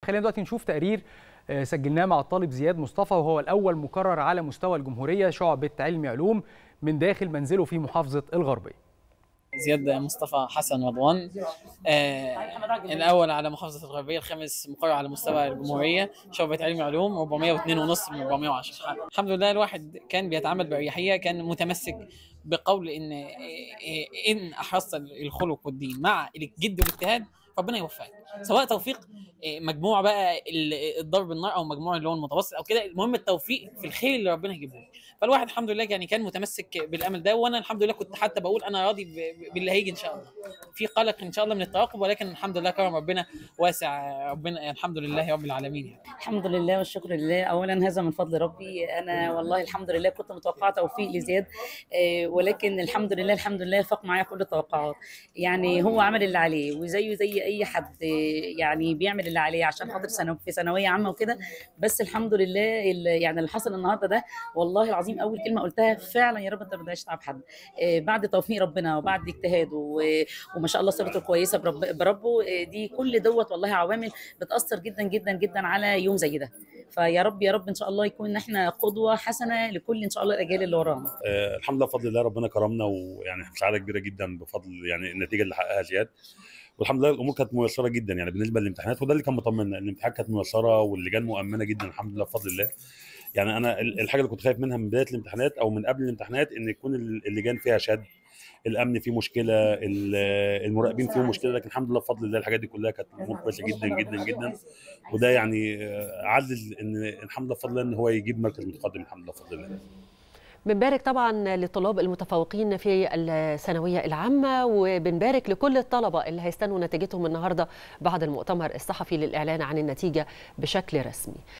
خلينا دلوقتي نشوف تقرير سجلناه مع الطالب زياد مصطفى وهو الاول مكرر على مستوى الجمهوريه شعبه علم علوم من داخل منزله في محافظه الغربيه زياد مصطفى حسن رضوان آه الاول على محافظه الغربيه الخامس مقرر على مستوى الجمهوريه شعبه علم علوم 402 ونص من 410 الحمد لله الواحد كان بيتعامل باريحيه كان متمسك بقول ان ان احرصت الخلق والدين مع الجد والاجتهاد ربنا يوفقك سواء توفيق مجموع بقى الضرب النار او مجموع اللي هو المتوسط او كده المهم التوفيق في الخير اللي ربنا يجيبه لك فالواحد الحمد لله يعني كان متمسك بالامل ده وانا الحمد لله كنت حتى بقول انا راضي باللي هيجي ان شاء الله في قلق ان شاء الله من الترقب ولكن الحمد لله كرم ربنا واسع ربنا الحمد لله رب العالمين يعني. الحمد لله والشكر لله اولا هذا من فضل ربي انا والله الحمد لله كنت متوقعه توفيق لزياد ولكن الحمد لله الحمد لله فاق معايا كل التوقعات يعني هو عمل اللي عليه وزيه زي اي حد يعني بيعمل اللي عليه عشان خاطر سنو في ثانويه عامه وكده بس الحمد لله يعني اللي حصل النهارده ده والله العظيم اول كلمه قلتها فعلا يا رب انت ما تضيعش تعب حد بعد توفيق ربنا وبعد اجتهاده وما شاء الله صلته كويسه برب بربه دي كل دوت والله عوامل بتاثر جدا جدا جدا على يوم زي ده فيا رب يا رب ان شاء الله يكون احنا قدوه حسنه لكل ان شاء الله الاجيال اللي ورانا آه الحمد لله بفضل الله ربنا كرمنا ويعني سعاده كبيره جدا بفضل يعني النتيجه اللي حققها زياد والحمد لله الامور كانت ميسره جدا يعني بالنسبه للامتحانات وده اللي كان مطمنا الامتحانات كانت ميسره واللجان مؤمنه جدا الحمد لله بفضل الله يعني انا الحاجه اللي كنت خايف منها من بدايه الامتحانات او من قبل الامتحانات ان يكون اللجان فيها شد الامن فيه مشكله المراقبين فيه مشكله لكن الحمد لله بفضل الله الحاجات دي كلها كانت امور كويسه جدا جدا جدا وده يعني عدل ان الحمد لله بفضل الله ان هو يجيب مركز متقدم الحمد لله بفضل الله بنبارك طبعا للطلاب المتفوقين في الثانويه العامه وبنبارك لكل الطلبه اللي هيستنوا نتيجتهم النهارده بعد المؤتمر الصحفي للاعلان عن النتيجه بشكل رسمي